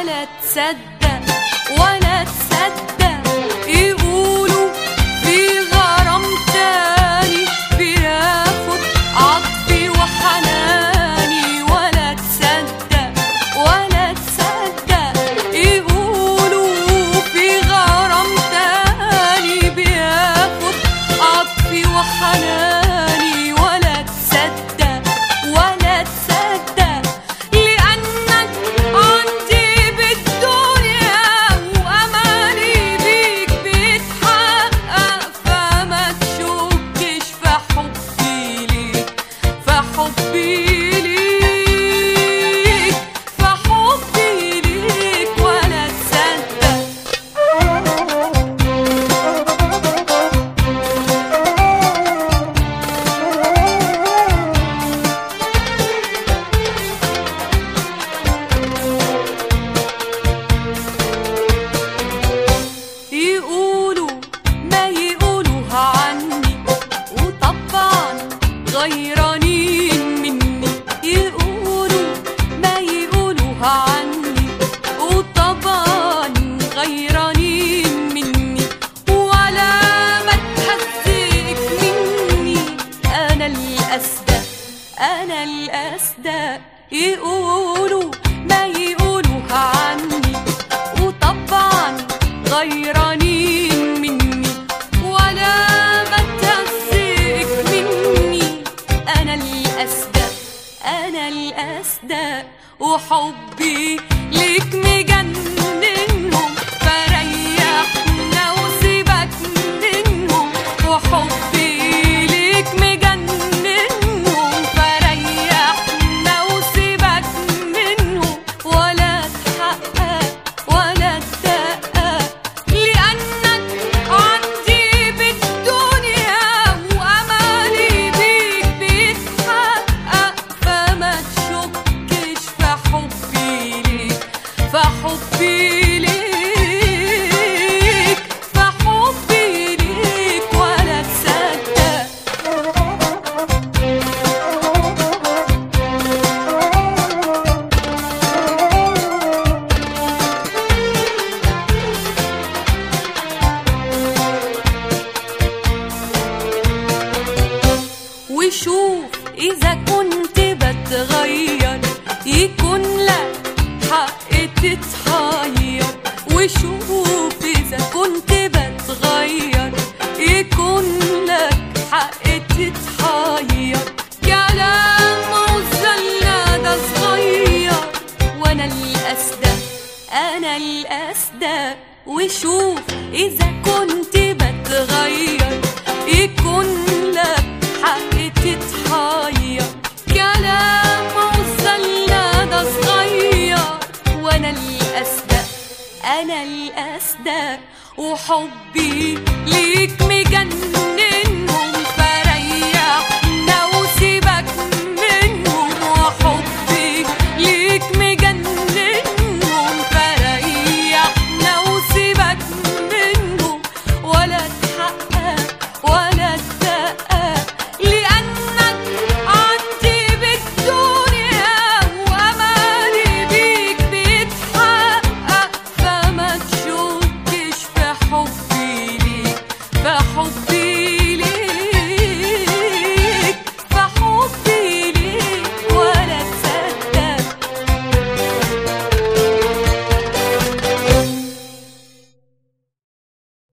ولا تصدق ولا تصدق يقولوا في غرام تاني بياخد عطفي وحناني ولا تصدق ولا تصدق يقولوا في غرام تاني بياخد عطفي وحناني ولا تصدق ولا تصدق لأنك عندي بالدنيا وأماني بيك بيتحقق فما تشكش في حبي ليك في حبي ليك في حبي ليك ولا تصدق يقولوا ما يقولوها عني وطبعا غيرانين مني يقولوا ما يقولوها عني وطبعا غيرانين مني ولا ما تهزئك مني انا الاسدى انا الاسدى يقولوا ما يقولوها عني وطبعا غيرانين مني ولا ما تهزئك مني انا الاسدى انا الاسدى وحبي ليك مجننهم فريحنا وسيبك منهم وحبي ليك مجننهم فريحنا وسيبك منهم ولا تحقق ولا تدقق لأنك عندي بالدنيا وأمالي بيك بيتحقق فما تشكش في حبي ليك في حبي ليك في حبي ليك ولا تصدق وشوف إذا كنت بتغير يكون لك حق تتحير وشوف إذا كنت بتغير يكون لك حق تتحير كلام وزلنا ده صغير وأنا الأسدى أنا الأسدى وشوف إذا كنت بتغير يكون لك حق تتحير كلام وصلنا ده صغير وانا الاسدى انا الاسدى وحبي ليك مجنن